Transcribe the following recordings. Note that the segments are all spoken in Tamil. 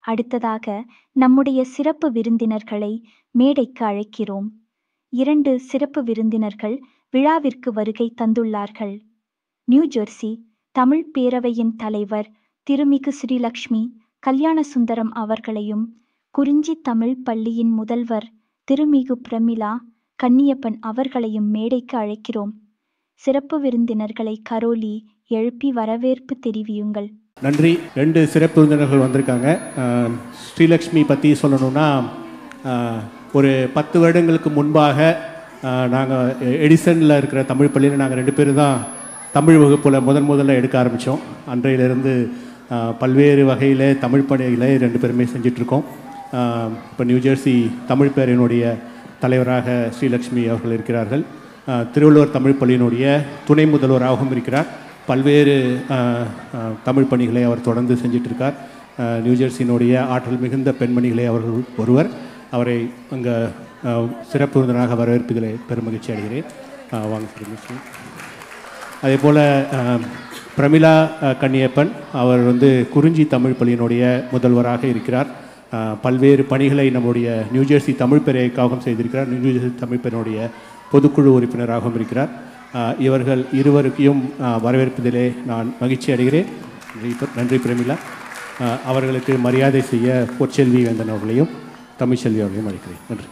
அடுத்ததாக நம்முடைய சிறப்பு விருந்தினர்களை மேடைக்கு அழைக்கிறோம் இரண்டு சிறப்பு விருந்தினர்கள் விழாவிற்கு வருகை தந்துள்ளார்கள் நியூ ஜெர்சி தமிழ் பேரவையின் தலைவர் திருமிகு ஸ்ரீலக்ஷ்மி கல்யாணசுந்தரம் அவர்களையும் குறிஞ்சி தமிழ் பள்ளியின் முதல்வர் திருமிகு பிரமிளா கன்னியப்பன் அவர்களையும் மேடைக்கு அழைக்கிறோம் சிறப்பு விருந்தினர்களை கரோலி எழுப்பி வரவேற்பு தெரிவியுங்கள் நன்றி ரெண்டு சிறப்பு விருந்தினர்கள் வந்திருக்காங்க அஹ், ஸ்ரீலக்ஷ்மி பற்றி சொல்லணும்னா அஹ், ஒரு பத்து வருடங்களுக்கு முன்பாக நாங்கள் எடிசனில் இருக்கிற தமிழ் பள்ளியில் நாங்கள் ரெண்டு பேரும் தான் தமிழ் வகுப்பில் முதன் முதல்ல எடுக்க ஆரம்பித்தோம் அன்றையிலிருந்து அஹ், பல்வேறு வகையில் தமிழ் பணிகளை ரெண்டு பேருமே செஞ்சிட்ருக்கோம் இப்போ நியூ ஜெர்சி தமிழ் பேரினுடைய தலைவராக ஸ்ரீலக்ஷ்மி அவர்கள் இருக்கிறார்கள் அஹ், திருவள்ளுவர் தமிழ் பள்ளியினுடைய துணை முதல்வராகவும் இருக்கிறார் பல்வேறு அஹ், அஹ், தமிழ் பணிகளை அவர் தொடர்ந்து செஞ்சிட்டு இருக்கார் அஹ், நியூஜெர்சியினுடைய ஆற்றல் மிகுந்த பெண்மணிகளை அவர்கள் ஒருவர் அவரை அங்கே சிறப்பு விருந்தினராக வரவேற்பதில் பெருமகிழ்ச்சி அடைகிறேன் அஹ், வாங்க ஸ்ரீலக்ஷ்மி அதே போல் பிரமிளா அஹ், கன்னியப்பன் அவர் வந்து குறிஞ்சி தமிழ் பள்ளியினுடைய முதல்வராக இருக்கிறார் அஹ், பல்வேறு பணிகளை நம்முடைய நியூஜெர்சி தமிழ் பேரைக்காகவும் செய்திருக்கிறார் நியூஜெர்சி தமிழ் பேருடைய பொதுக்குழு உறுப்பினராகவும் இருக்கிறார் அஹ், இவர்கள் இருவருக்கையும் அஹ், வரவேற்பதிலே நான் மகிழ்ச்சி அடைகிறேன் நன்றி பிர- நன்றி பிரமிளா அஹ், அவர்களுக்கு மரியாதை செய்ய பொற்செல்வி வேந்தன் அவர்களையும் தமிழ்ச்செல்வி அவர்களையும் அழைக்கிறேன் நன்றி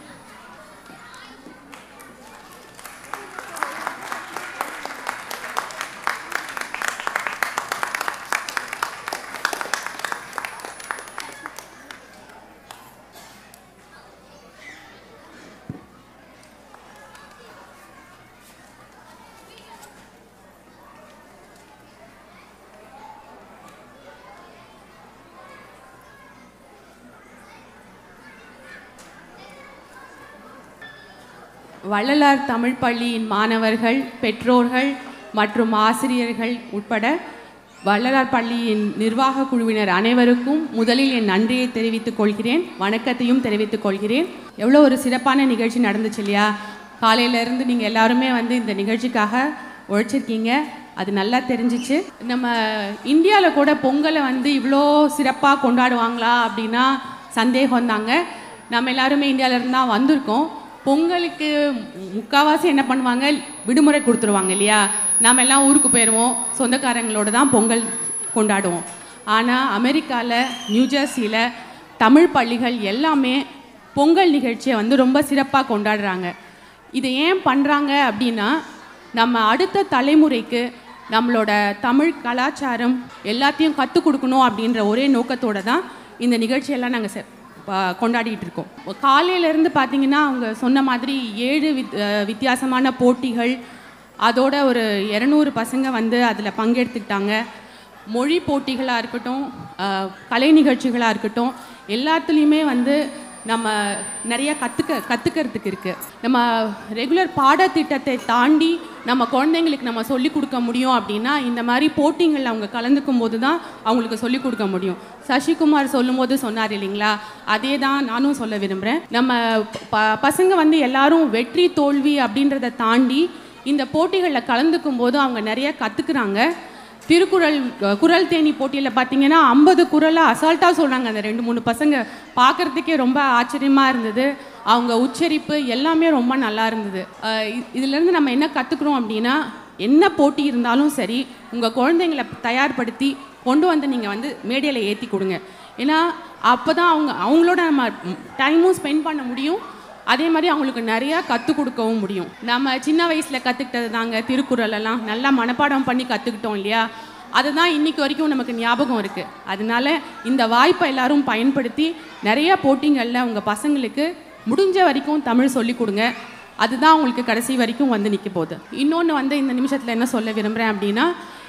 வள்ளலார் தமிழ் பள்ளியின் மாணவர்கள் பெற்றோர்கள் மற்றும் ஆசிரியர்கள் உட்பட வள்ளலார் பள்ளியின் நிர்வாக குழுவினர் அனைவருக்கும் முதலில் என் நன்றியை தெரிவித்துக் கொள்கிறேன் வணக்கத்தையும் தெரிவித்துக் கொள்கிறேன் எவ்வளோ ஒரு சிறப்பான நிகழ்ச்சி நடந்துச்சு இல்லையா காலையிலேருந்து நீங்கள் எல்லாருமே வந்து இந்த நிகழ்ச்சிக்காக உழைச்சிருக்கீங்க அது நல்லா தெரிஞ்சிச்சு நம்ம இந்தியாவில் கூட பொங்கலை வந்து இவ்வளோ சிறப்பாக கொண்டாடுவாங்களா அப்படின்னா சந்தேகம் தாங்க நம்ம எல்லாருமே இந்தியாவிலேருந்து தான் வந்திருக்கோம் பொங்கலுக்கு முக்கால்வாசி என்ன பண்ணுவாங்க விடுமுறை கொடுத்துருவாங்க இல்லையா நாம எல்லாம் ஊருக்கு போயிடுவோம் சொந்தக்காரங்களோட தான் பொங்கல் கொண்டாடுவோம் ஆனால் அமெரிக்காவில் நியூஜெர்சியில் தமிழ் பள்ளிகள் எல்லாமே பொங்கல் நிகழ்ச்சியை வந்து ரொம்ப சிறப்பாக கொண்டாடுறாங்க இதை ஏன் பண்ணுறாங்க அப்படின்னா நம்ம அடுத்த தலைமுறைக்கு நம்மளோட தமிழ் கலாச்சாரம் எல்லாத்தையும் கற்றுக் கொடுக்கணும் அப்படின்ற ஒரே நோக்கத்தோட தான் இந்த நிகழ்ச்சியெல்லாம் நாங்கள் கொண்டாடிட்டு இருக்கோம் காலையிலேருந்து பார்த்தீங்கன்னா அவங்க சொன்ன மாதிரி ஏழு வித் அஹ் வித்தியாசமான போட்டிகள் அதோட ஒரு இரநூறு பசங்க வந்து அதில் பங்கெடுத்துக்கிட்டாங்க மொழி போட்டிகளாக இருக்கட்டும் அஹ் கலை நிகழ்ச்சிகளாக இருக்கட்டும் எல்லாத்துலேயுமே வந்து நம்ம நிறைய கற்றுக்க கற்றுக்கிறதுக்கு இருக்குது நம்ம ரெகுலர் பாடத்திட்டத்தை தாண்டி நம்ம குழந்தைங்களுக்கு நம்ம சொல்லிக் கொடுக்க முடியும் அப்படின்னா இந்த மாதிரி போட்டிகளில் அவங்க கலந்துக்கும் போது தான் அவங்களுக்கு சொல்லிக் கொடுக்க முடியும் சசிகுமார் சொல்லும்போது சொன்னார் இல்லைங்களா அதே தான் நானும் சொல்ல விரும்புகிறேன் நம்ம ப பசங்க வந்து எல்லாரும் வெற்றி தோல்வி அப்படின்றத தாண்டி இந்த போட்டிகளில் கலந்துக்கும் போது அவங்க நிறைய கற்றுக்குறாங்க திருக்குறள் அஹ், குறள் தேனி போட்டியில் பார்த்தீங்கன்னா ஐம்பது குறளை அசால்ட்டாக சொல்கிறாங்க அந்த ரெண்டு மூணு பசங்க பார்க்குறதுக்கே ரொம்ப ஆச்சரியமாக இருந்தது அவங்க உச்சரிப்பு எல்லாமே ரொம்ப நல்லா இருந்தது அஹ், இ- இதுலேருந்து நம்ம என்ன கற்றுக்குறோம் அப்படின்னா என்ன போட்டி இருந்தாலும் சரி உங்கள் குழந்தைங்களை தயார்படுத்தி கொண்டு வந்து நீங்கள் வந்து மேடையில் ஏற்றி கொடுங்க ஏன்னா அப்போ தான் அவங்க அவங்களோட நம்ம டைமும் ஸ்பெண்ட் பண்ண முடியும் அதே மாதிரி அவங்களுக்கு நிறையா கற்றுக் கொடுக்கவும் முடியும் நம்ம சின்ன வயசில் கற்றுக்கிட்டது தாங்க திருக்குறள் எல்லாம் நல்லா மனப்பாடம் பண்ணி கற்றுக்கிட்டோம் இல்லையா அதுதான் இன்னைக்கு வரைக்கும் நமக்கு ஞாபகம் இருக்குது அதனால இந்த வாய்ப்பை எல்லாரும் பயன்படுத்தி நிறைய போட்டிங்களில் உங்கள் பசங்களுக்கு முடிஞ்ச வரைக்கும் தமிழ் சொல்லிக் கொடுங்க அதுதான் அவங்களுக்கு கடைசி வரைக்கும் வந்து நிற்க போகுது இன்னொன்று வந்து இந்த நிமிஷத்தில் என்ன சொல்ல விரும்புகிறேன் அப்படின்னா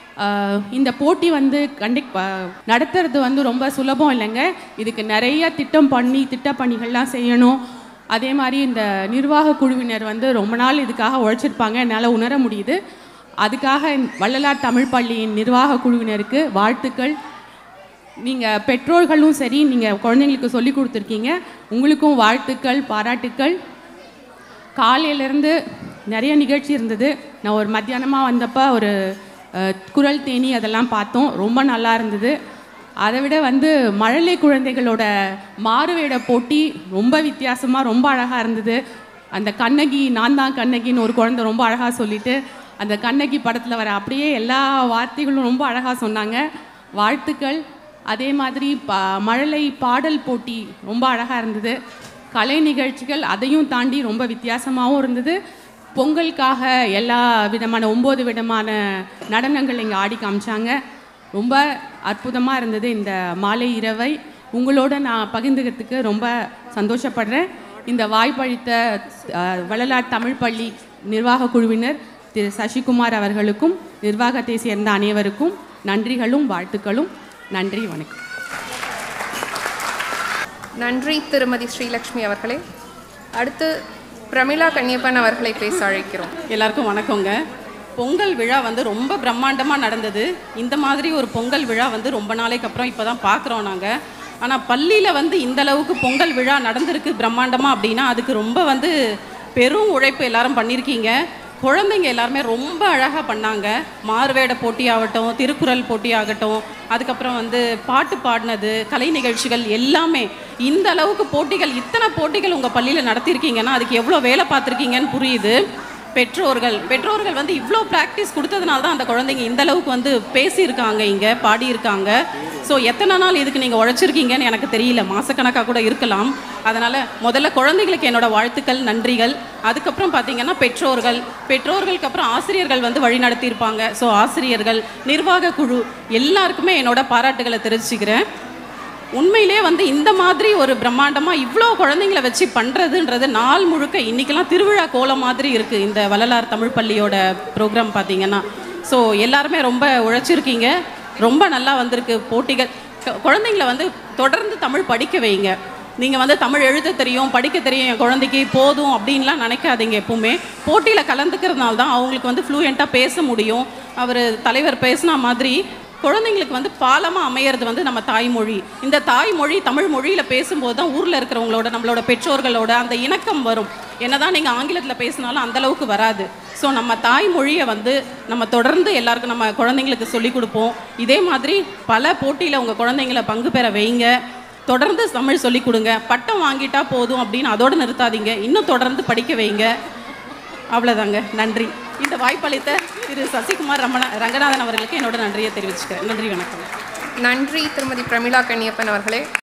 ஆஹ் இந்த போட்டி வந்து கண்டக்ட் நடத்துறது வந்து ரொம்ப சுலபம் இல்லைங்க இதுக்கு நிறைய திட்டம் பண்ணி திட்டப்பணிகள்லாம் செய்யணும் அதே மாதிரி இந்த நிர்வாக குழுவினர் வந்து ரொம்ப நாள் இதுக்காக உழைச்சிருப்பாங்க என்னால் உணர முடியுது அதுக்காக இந்த வள்ளலார் தமிழ் பள்ளியின் நிர்வாக குழுவினருக்கு வாழ்த்துக்கள் நீங்கள் பெற்றோர்களும் சரி நீங்கள் குழந்தைங்களுக்கு சொல்லி கொடுத்துருக்கீங்க உங்களுக்கும் வாழ்த்துக்கள் பாராட்டுக்கள் காலையிலேருந்து நிறைய நிகழ்ச்சி இருந்தது நான் ஒரு மத்தியானமாக வந்தப்போ ஒரு அஹ், குரல் தேனி அதெல்லாம் பார்த்தோம் ரொம்ப நல்லா இருந்தது அதை விட வந்து மழலை குழந்தைகளோட மாறுவேட போட்டி ரொம்ப வித்தியாசமாக ரொம்ப அழகாக இருந்தது அந்த கண்ணகி நான் தான் கண்ணகின்னு ஒரு குழந்தை ரொம்ப அழகாக சொல்லிட்டு அந்த கண்ணகி படத்தில் வர அப்படியே எல்லா வார்த்தைகளும் ரொம்ப அழகாக சொன்னாங்க வாழ்த்துக்கள் அதே மாதிரி ப மழலை பாடல் போட்டி ரொம்ப அழகாக இருந்தது கலை நிகழ்ச்சிகள் அதையும் தாண்டி ரொம்ப வித்தியாசமாகவும் இருந்தது பொங்கலுக்காக எல்லா விதமான ஒம்பது விதமான நடனங்கள் இங்கே ஆடி காமிச்சாங்க ரொம்ப அற்புதமாக இருந்தது இந்த மாலை இரவை உங்களோட நான் பகிர்ந்துக்கிறதுக்கு ரொம்ப சந்தோஷப்படுறேன் இந்த வாய்ப்பளித்த அஹ், வள்ளலார் தமிழ் பள்ளி நிர்வாக குழுவினர் திரு சசிகுமார் அவர்களுக்கும் நிர்வாகத்தை சேர்ந்த அனைவருக்கும் நன்றிகளும் வாழ்த்துக்களும் நன்றி வணக்கம் நன்றி திருமதி ஸ்ரீலக்ஷ்மி அவர்களே அடுத்து பிரமிளா கன்னியப்பன் அவர்களை பேச அழைக்கிறோம் எல்லாருக்கும் வணக்கங்க பொங்கல் விழா வந்து ரொம்ப பிரம்மாண்டமாக நடந்தது இந்த மாதிரி ஒரு பொங்கல் விழா வந்து ரொம்ப நாளைக்கு அப்புறம் இப்போ தான் பார்க்குறோம் நாங்கள் ஆனால் பள்ளியில் வந்து இந்த அளவுக்கு பொங்கல் விழா நடந்திருக்கு பிரம்மாண்டமாக அப்படின்னா அதுக்கு ரொம்ப வந்து பெரும் உழைப்பு எல்லாரும் பண்ணியிருக்கீங்க குழந்தைங்க எல்லாருமே ரொம்ப அழகாக பண்ணாங்க மாறுவேட போட்டியாகட்டும் திருக்குறள் போட்டியாகட்டும் அதுக்கப்புறம் வந்து பாட்டு பாடினது கலை நிகழ்ச்சிகள் எல்லாமே இந்த அளவுக்கு போட்டிகள் இத்தனை போட்டிகள் உங்கள் பள்ளியில் நடத்தியிருக்கீங்கன்னா அதுக்கு எவ்வளோ வேலை பார்த்துருக்கீங்கன்னு புரியுது பெற்றோர்கள் பெற்றோர்கள் வந்து இவ்வளோ ப்ராக்டிஸ் கொடுத்ததுனால தான் அந்த குழந்தைங்க இந்த அளவுக்கு வந்து பேசியிருக்காங்க இங்கே பாடியிருக்காங்க ஸோ எத்தனை நாள் இதுக்கு நீங்கள் உழைச்சிருக்கீங்கன்னு எனக்கு தெரியல மாசக்கணக்காக கூட இருக்கலாம் அதனால் முதல்ல குழந்தைகளுக்கு என்னோட வாழ்த்துக்கள் நன்றிகள் அதுக்கப்புறம் பார்த்தீங்கன்னா பெற்றோர்கள் பெற்றோர்களுக்கு அப்புறம் ஆசிரியர்கள் வந்து வழி நடத்தியிருப்பாங்க ஸோ ஆசிரியர்கள் நிர்வாக குழு எல்லாருக்குமே என்னோட பாராட்டுகளை தெரிவிச்சுக்கிறேன் உண்மையிலே வந்து இந்த மாதிரி ஒரு பிரம்மாண்டமாக இவ்வளோ குழந்தைங்கள வச்சு பண்ணுறதுன்றது நாள் முழுக்க இன்றைக்கெல்லாம் திருவிழா கோலம் மாதிரி இருக்குது இந்த வள்ளலார் தமிழ் பள்ளியோட ப்ரோக்ராம் பார்த்தீங்கன்னா ஸோ எல்லாருமே ரொம்ப உழைச்சிருக்கீங்க ரொம்ப நல்லா வந்திருக்கு போட்டிகள் கு- குழந்தைங்கள வந்து தொடர்ந்து தமிழ் படிக்க வைங்க நீங்கள் வந்து தமிழ் எழுத தெரியும் படிக்க தெரியும் என் குழந்தைக்கு போதும் அப்படின்லாம் நினைக்காதீங்க எப்பவுமே போட்டியில் கலந்துக்கிறதுனால தான் அவங்களுக்கு வந்து ஃப்ளூயண்ட்டாக பேச முடியும் அவர் தலைவர் பேசின மாதிரி குழந்தைங்களுக்கு வந்து பாலமாக அமையிறது வந்து நம்ம தாய்மொழி இந்த தாய்மொழி தமிழ் மொழியில் பேசும்போது தான் ஊரில் இருக்கிறவங்களோட நம்மளோட பெற்றோர்களோட அந்த இணக்கம் வரும் என்னதான் நீங்கள் ஆங்கிலத்தில் பேசினாலும் அந்த அளவுக்கு வராது ஸோ நம்ம தாய்மொழியை வந்து நம்ம தொடர்ந்து எல்லாருக்கும் நம்ம குழந்தைங்களுக்கு சொல்லிக் கொடுப்போம் இதே மாதிரி பல போட்டியில் உங்கள் குழந்தைங்கள பங்கு பெற வைங்க தொடர்ந்து தமிழ் சொல்லிக் கொடுங்க பட்டம் வாங்கிட்டா போதும் அப்படின்னு அதோடு நிறுத்தாதீங்க இன்னும் தொடர்ந்து படிக்க வைங்க அவ்வளோதாங்க நன்றி இந்த வாய்ப்பளித்த திரு சசிகுமார் ரமண ரங்கநாதன் அவர்களுக்கு என்னோட நன்றியை தெரிவிச்சுக்கிறேன் நன்றி வணக்கம் நன்றி திருமதி பிரமிளா கன்னியப்பன் அவர்களே